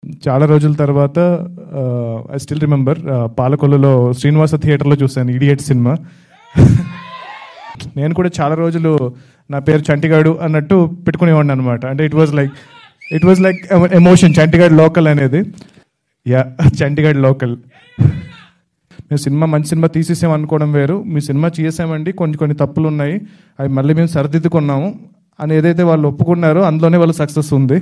చాలా రోజుల తర్వాత ఐ స్టిల్ రిమెంబర్ పాలకొల్లులో శ్రీనివాస థియేటర్లో చూశాను ఇడియట్ సినిమా నేను కూడా చాలా రోజులు నా పేరు చంటిగాడు అన్నట్టు పెట్టుకునేవాడిని అనమాట అంటే it was like it was like emotion Chantigad local అనేది యా చంటిగాడ్ లోకల్ మేము సినిమా మంచి సినిమా తీసేసాం అనుకోవడం వేరు మీ సినిమా చేసామండి కొన్ని కొన్ని తప్పులు ఉన్నాయి అవి మళ్ళీ మేము సరిదిద్దుకున్నాము అని ఏదైతే వాళ్ళు ఒప్పుకున్నారో అందులోనే వాళ్ళ సక్సెస్ ఉంది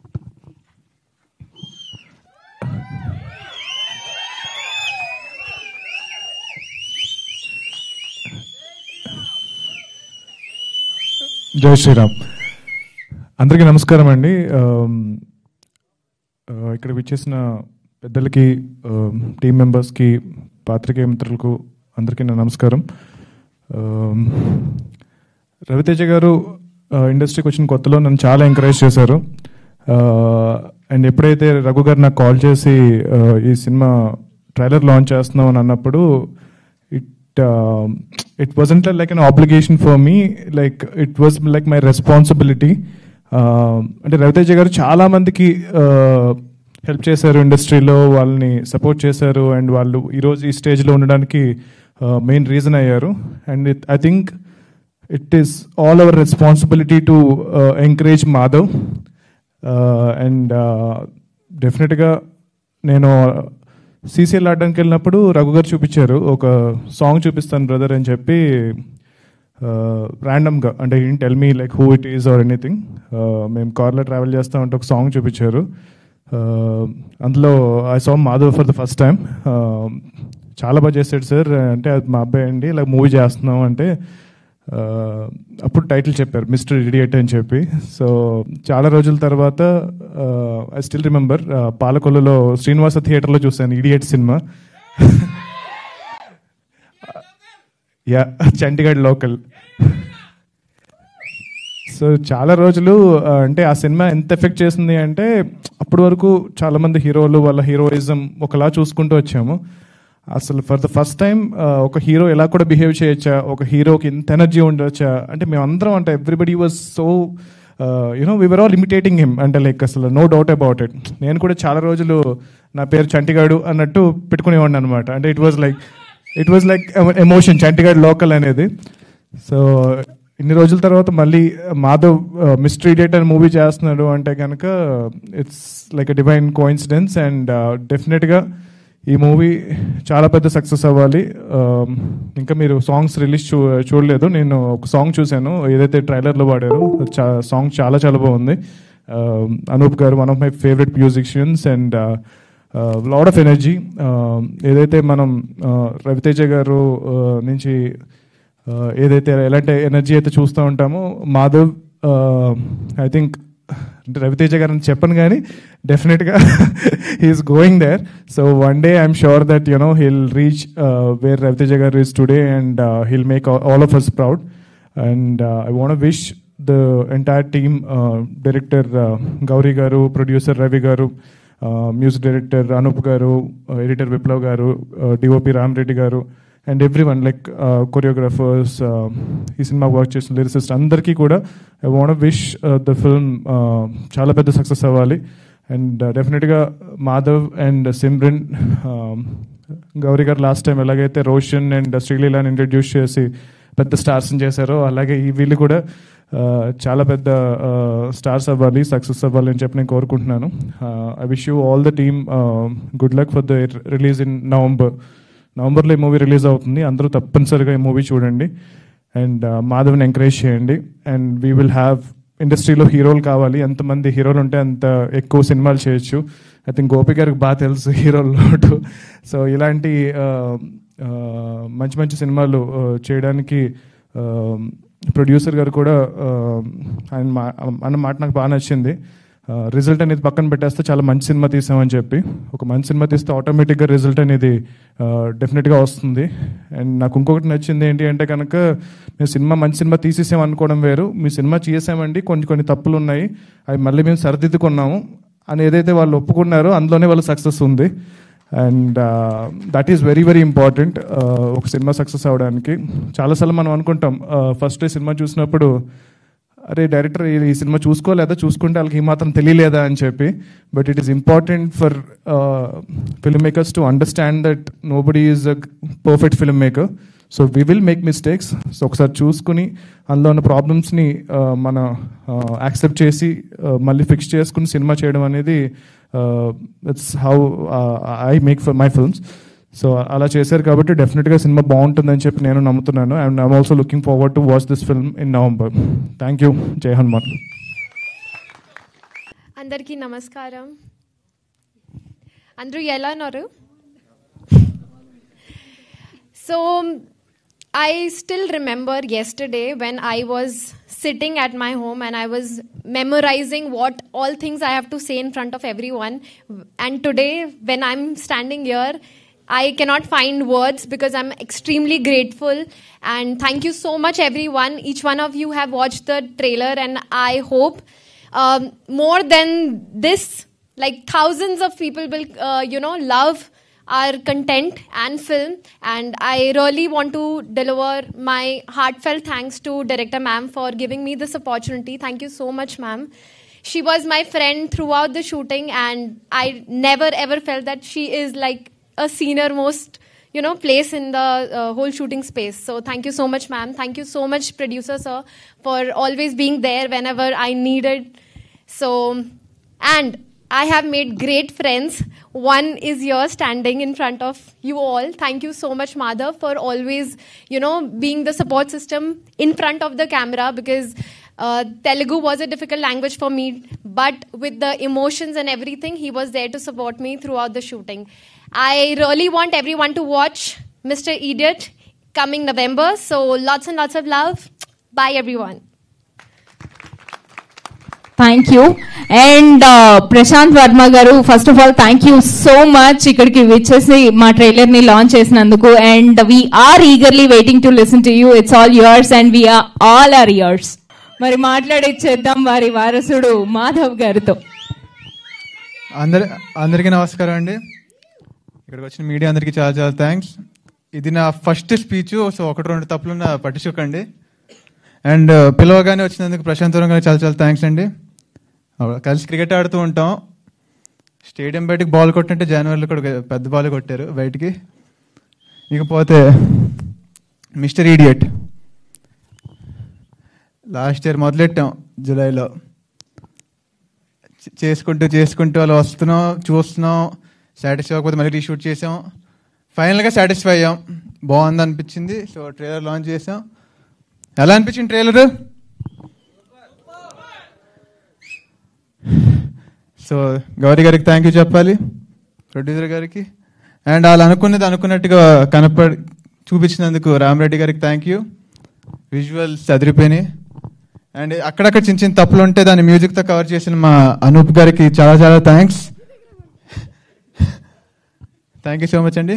జై శ్రీరామ్ అందరికీ నమస్కారం అండి ఆమ్, ఆ, ఇక్కడ విచ్చేసిన పెద్దలకి టీం మెంబర్స్కి పాత్రికేయ మిత్రులకు అందరికీ నా నమస్కారం ఆమ్, రవితేజ గారు ఆ, ఇండస్ట్రీకి వచ్చిన కొత్తలో నన్ను చాలా ఎంకరేజ్ చేశారు ఆ, అండ్ ఎప్పుడైతే రఘు గారు నాకు కాల్ చేసి ఆ, ఈ సినిమా ట్రైలర్ లాంచ్ చేస్తున్నాం అని అన్నప్పుడు it it wasn't like an obligation for me like it was like my responsibility అంటే రవితేజ గారు చాలా మందికి హెల్ప్ చేశారు ఇండస్ట్రీలో వాళ్ళని సపోర్ట్ చేశారు అండ్ వాళ్ళు ఈరోజు ఈ స్టేజ్లో ఉండడానికి మెయిన్ రీజన్ అయ్యారు and I think it is all our responsibility to encourage Madhav and డెఫినెట్గా నేను సీసీఎల్ ఆడడానికి వెళ్ళినప్పుడు రఘు గారు చూపించారు ఒక సాంగ్ చూపిస్తాను బ్రదర్ అని చెప్పి ర్యాండమ్గా అంటే in tell me like who it is or anything మేము కార్లో ట్రావెల్ చేస్తామంటే ఒక సాంగ్ చూపించారు Uh, అందులో I song Madhav for the first time చాలా బాగా చేశాడు సార్ అంటే అది మా అబ్బాయి అండి ఇలా మూవీ చేస్తున్నాం అంటే uh, అప్పుడు టైటిల్ చెప్పారు మిస్టర్ ఇడియట్ అని చెప్పి సో చాలా రోజుల తర్వాత ఐ స్టిల్ రిమెంబర్ పాలకొల్లులో శ్రీనివాస థియేటర్లో చూశాను ఇడియట్ సినిమా యా చండీగఢ్ లోకల్ సో చాలా రోజులు ఆ, అంటే ఆ సినిమా ఎంత ఎఫెక్ట్ చేసింది అంటే అప్పటి వరకు చాలా మంది హీరోలు వాళ్ళ హీరోయిజం ఒకలా చూసుకుంటూ వచ్చాము అసలు ఫర్ ద ఫస్ట్ టైం ఒక హీరో ఎలా కూడా బిహేవ్ చేయొచ్చా ఒక హీరోకి ఇంత ఎనర్జీ ఉండొచ్చా అంటే మేమందరం అంటే everybody was so you know we were all imitating him అంటే లైక్ అసలు నో డౌట్ అబౌట్ ఇట్ నేను కూడా చాలా రోజులు నా పేరు చంటిగాడు అన్నట్టు పెట్టుకునేవాడిని అనమాట అంటే it was like it was like emotion Chantigad local అనేది సో ఇన్ని రోజుల తర్వాత మళ్ళీ మాధవ్ మిస్టరీ డేట్ అని మూవీ చేస్తున్నాడు అంటే కనుక it's like a divine coincidence and డెఫినెట్గా ఈ మూవీ చాలా పెద్ద సక్సెస్ అవ్వాలి Um, ఇంకా మీరు సాంగ్స్ రిలీజ్ చూ చూడలేదు నేను ఒక సాంగ్ చూశాను ఏదైతే ట్రైలర్లో పాడారో సాంగ్ చాలా చాలా బాగుంది Um, Anoop garu one of my favourite musicians and lot of energy ఏదైతే మనం uh, రవితేజ గారు uh, నుంచి uh, ఏదైతే ఎలాంటి ఎనర్జీ అయితే చూస్తూ ఉంటామో మాధవ్ ఐ థింక్ అంటే రవితేజ గారు అని చెప్పను కానీ డెఫినెట్గా he is going there so one day I'm sure that you know he'll reach where Ravi Teja garu is today and he'll make all of us proud and I want wish the entire team director Gowri garu producer Ravi గారు music director Anoop గారు editor Viplav గారు DOP Rama Reddy garu and everyone like choreographers ఈ సినిమా work చేసిన lyricist అందరికీ కూడా I want wish the film చాలా పెద్ద సక్సెస్ అవ్వాలి అండ్ డెఫినెట్గా మాధవ్ అండ్ సిమ్రన్ గౌరీ గారు లాస్ట్ టైం ఎలాగైతే రోషన్ అండ్ శ్రీలీలాని ఇంట్రడ్యూస్ చేసి పెద్ద స్టార్స్ని చేశారో అలాగే ఈ వీళ్ళు కూడా uh, చాలా పెద్ద స్టార్స్ అవ్వాలి సక్సెస్ అవ్వాలి అని చెప్పి నేను కోరుకుంటున్నాను I wish you all the team good luck for the release in November నవంబర్లో ఈ మూవీ రిలీజ్ అవుతుంది అందరూ తప్పనిసరిగా ఈ మూవీ చూడండి అండ్ మాధవ్ని ఎంకరేజ్ చేయండి అండ్ వీ విల్ హ్యావ్ ఇండస్ట్రీలో హీరోలు కావాలి ఎంతమంది హీరోలు ఉంటే అంత ఎక్కువ సినిమాలు చేయొచ్చు ఐ థింక్ గోపి గారికి బాగా తెలుసు హీరోల లోటు సో ఇలాంటి ఆ, ఆ, మంచి మంచి సినిమాలు ఆ, చేయడానికి ప్రొడ్యూసర్ గారు కూడా ఆ, ఆయన మా అన్న మాట నాకు బాగా నచ్చింది రిజల్ట్ అనేది పక్కన పెట్టేస్తే చాలా మంచి సినిమా తీసామని చెప్పి ఒక మంచి సినిమా తీస్తే ఆటోమేటిక్గా రిజల్ట్ అనేది డెఫినెట్గా వస్తుంది అండ్ నాకు ఇంకొకటి నచ్చింది ఏంటి అంటే కనుక మేము సినిమా మంచి సినిమా తీసేసాం అనుకోవడం వేరు మీ సినిమా చేసామండి కొన్ని కొన్ని తప్పులు ఉన్నాయి అవి మళ్ళీ మేము సరిదిద్దుకున్నాము అని ఏదైతే వాళ్ళు ఒప్పుకున్నారో అందులోనే వాళ్ళ సక్సెస్ ఉంది and that is very very important ఒక సినిమా సక్సెస్ అవ్వడానికి చాలాసార్లు మనం అనుకుంటాం ఫస్ట్ డే సినిమా చూసినప్పుడు అరే డైరెక్టర్ ఈ సినిమా చూసుకోలేదా చూసుకుంటే వాళ్ళకి ఈ మాత్రం తెలియలేదా అని చెప్పి but it is important for film makers to understand that nobody is a perfect film maker so we will make mistakes so ఒకసారి చూసుకుని అందులో ఉన్న ప్రాబ్లమ్స్ని మన యాక్సెప్ట్ చేసి uh, మళ్ళీ ఫిక్స్ చేసుకుని సినిమా చేయడం అనేది it's how I make for my films so అలా చేశారు కాబట్టి డెఫినెట్గా సినిమా బాగుంటుందని చెప్పి నేను నమ్ముతున్నాను and I'm also looking forward to watch this film in November thank you Jai Hanuman అందరికీ నమస్కారం అందరూ ఎలా ఉన్నారు so I still remember yesterday when I was sitting at my home and I was memorizing what all things I have to say in front of everyone. And today, when I'm standing here, I cannot find words because I'm extremely grateful. And thank you so much, everyone. Each one of you have watched the trailer, and I hope um, more than this, like thousands of people will, uh, you know, love our content and film. And I really want to deliver my heartfelt thanks to director ma'am for giving me this opportunity. Thank you so much, ma'am. She was my friend throughout the shooting, and I never ever felt that she is like a senior most you know place in the uh, whole shooting space so thank you so much ma'am thank you so much producer sir for always being there whenever i needed so and i have made great friends one is here standing in front of you all thank you so much mother for always you know being the support system in front of the camera because uh, Telugu was a difficult language for me, but with the emotions and everything, he was there to support me throughout the shooting. I really want everyone to watch Mr. Idiot coming November. So lots and lots of love. Bye, everyone. Thank you and Prashanth Varma garu first of all thank you so much ఇక్కడికి వచ్చేసి మా trailer ని launch చేసినందుకు and we're eagerly waiting to listen to you it's all yours and we're all are ears మరి మాట్లాడిచ్చేద్దాం వారి వారసుడు మాధవ్ గారితో అందరి అందరికీ నమస్కారం అండి ఇక్కడికి వచ్చిన మీడియా అందరికీ చాలా చాలా థ్యాంక్స్ ఇది నా ఫస్ట్ స్పీచ్ సో ఒకటి రెండు తప్పులు నా పట్టించుకోకండి అండ్ పిలవగానే వచ్చినందుకు ప్రశాంత్ వరం గారికి చాలా చాలా థ్యాంక్స్ అండి అవ- కలిసి క్రికెట్ ఆడుతూ ఉంటాం స్టేడియం బయటకు బాల్ కొట్టినట్టే జనవరిలో కూడా ఒక పెద్ద బాల్ కొట్టారు బయటికి ఇకపోతే మిస్టర్ ఈడియట్ లాస్ట్ ఇయర్ మొదలెట్టాం జూలైలో చే- చేసుకుంటూ చేసుకుంటూ అలా వస్తున్నాం చూస్తున్నాం సాటిస్ఫై అవ్వకపోతే మళ్ళీ రీషూట్ చేసాం ఫైనల్గా సాటిస్ఫై అయ్యాం బాగుంది అనిపించింది సో ట్రైలర్ లాంచ్ చేసాం ఎలా అనిపించింది ట్రైలర్ సో గౌరీ గారికి థ్యాంక్ యూ చెప్పాలి ప్రొడ్యూసర్ గారికి అండ్ వాళ్ళు అనుకున్నది అనుకున్నట్టుగా కనపడి చూపించినందుకు రామరెడ్డి గారికి థ్యాంక్ యూ విజువల్స్ అదిరిపోయినాయి అండ్ అక్కడక్కడ చిన్న చిన్న తప్పులు ఉంటే దాన్ని మ్యూజిక్తో కవర్ చేసిన మా అనూప్ గారికి చాలా చాలా thanks thank you so much అండి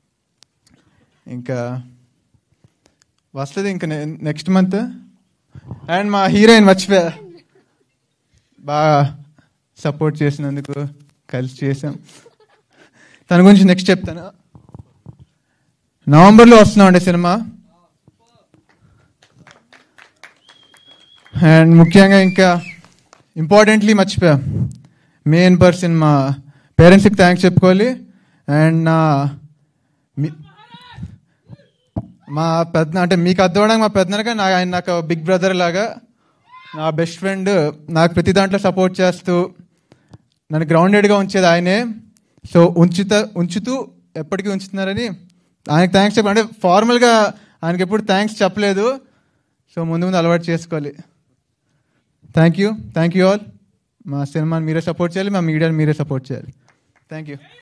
ఇంకా వస్తుంది ఇంకా నెక్స్ట్ మంత్ అండ్ మా హీరోయిన్ మర్చిపోయా బాగా సపోర్ట్ చేసినందుకు కలిసి చేసాం తన గురించి నెక్స్ట్ చెప్తాను నవంబర్లో వస్తున్నాం అండి సినిమా అండ్ ముఖ్యంగా ఇంకా ఇంపార్టెంట్లీ మర్చిపోయా మెయిన్ పర్సన్ మా పేరెంట్స్కి థ్యాంక్స్ చెప్పుకోవాలి అండ్ నా మీ- మా పెద్ద అంటే మీకు అర్థమవడానికి మా పెద్దనగా నా ఆయన నాకు బిగ్ బ్రదర్ లాగా నా బెస్ట్ ఫ్రెండ్ నాకు ప్రతి దాంట్లో సపోర్ట్ చేస్తూ నన్ను గ్రౌండెడ్గా ఉంచేది ఆయనే సో ఉంచుతా ఉంచుతూ ఎప్పటికీ ఉంచుతున్నారని ఆయనకు థ్యాంక్స్ చెప్పాలి అంటే ఫార్మల్గా ఆయనకి ఎప్పుడు థ్యాంక్స్ చెప్పలేదు సో ముందు ముందు అలవాటు చేసుకోవాలి thank you thank you all మా సినిమాని మీరే సపోర్ట్ చేయాలి మా మీడియాని మీరే సపోర్ట్ చేయాలి థ్యాంక్ యూ